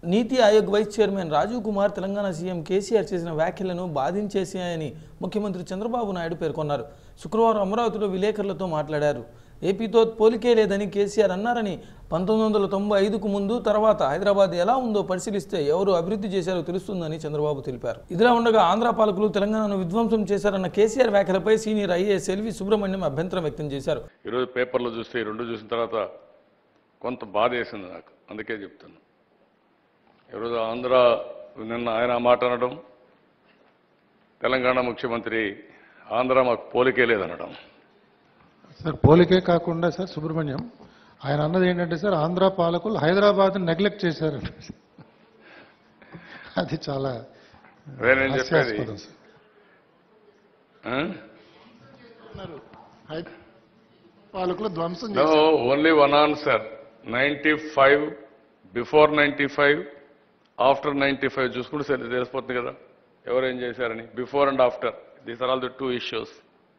నీతి Aayog vice chairman Rajiv Kumar Telangana CM KCR చేసిన వ్యాఖ్యలను బాధించేసాయని ముఖ్యమంత్రి చంద్రబాబు నాయుడు పేర్కొన్నారు శుక్రవారం అమరావతిలో విలేకరులతో మాట్లాడారు ఏపీతో పోలికే లేదని కేసీఆర్ అన్నారని పంతొమ్మిది వందల తొంభై ఐదుకు ముందు తర్వాత హైదరాబాద్ ఎలా ఉందో పరిశీలిస్తే ఎవరు అభివృద్ధి చేశారో తెలుస్తుందని చంద్రబాబు తెలిపారు ఇదిలా ఉండగా ఆంధ్ర పాలకులు తెలంగాణను విధ్వంసం చేశారన్న కేసీఆర్ వ్యాఖ్యలపై సీనియర్ ఐఏఎస్ ఎల్వి సుబ్రహ్మణ్యం అభ్యంతరం వ్యక్తం చేశారు ఈరోజు పేపర్లో చూస్తే ఈ రెండు చూసిన తర్వాత కొంత బాధ వేసింది నాకు అందుకే చెప్తాను ఈరోజు ఆంధ్ర నిన్న ఆయన ఆ మాట అనడం తెలంగాణ ముఖ్యమంత్రి ఆంధ్ర మాకు పోలికే లేదనడం సార్ పోలికే కాకుండా సార్ సుబ్రహ్మణ్యం ఆయన అన్నది ఏంటంటే సార్ ఆంధ్ర పాలకులు హైదరాబాద్ నెగ్లెక్ట్ చేశారంట అది చాలా వేరేం చెప్పేది హాస్యాస్పదం సార్ ఆ? హై- పాలకులు ధ్వంసం No, చేశారు only one answer. 95, before 95, after 95 చూసుకుంటే సరే తెలిసిపోతుంది కదా ఎవరేం చేశారని before and after these are all the two issues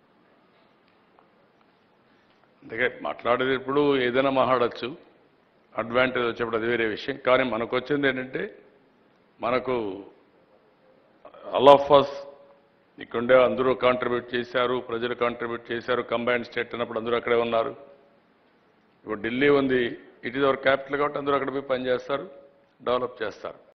అందుకే మాట్లాడేది ఇప్పుడు ఏదైనా మాట్లాడచ్చు అడ్వాంటేజ్ వచ్చేప్పుడు అది వేరే విషయం కానీ మనకు వచ్చింది ఏంటంటే మనకు ఆల్ ఆఫ్ అస్ ఇక్కడుండే అందరూ కాంట్రిబ్యూట్ చేశారు ప్రజలు కాంట్రిబ్యూట్ చేశారు కంబైన్డ్ స్టేట్ అన్నప్పుడు అందరూ అక్కడే ఉన్నారు ఇప్పుడు ఢిల్లీ ఉంది ఇట్ ఈజ్ అవర్ క్యాపిటల్ కాబట్టి అందరూ అక్కడ పోయి పనిచేస్తారు డెవలప్ చేస్తారు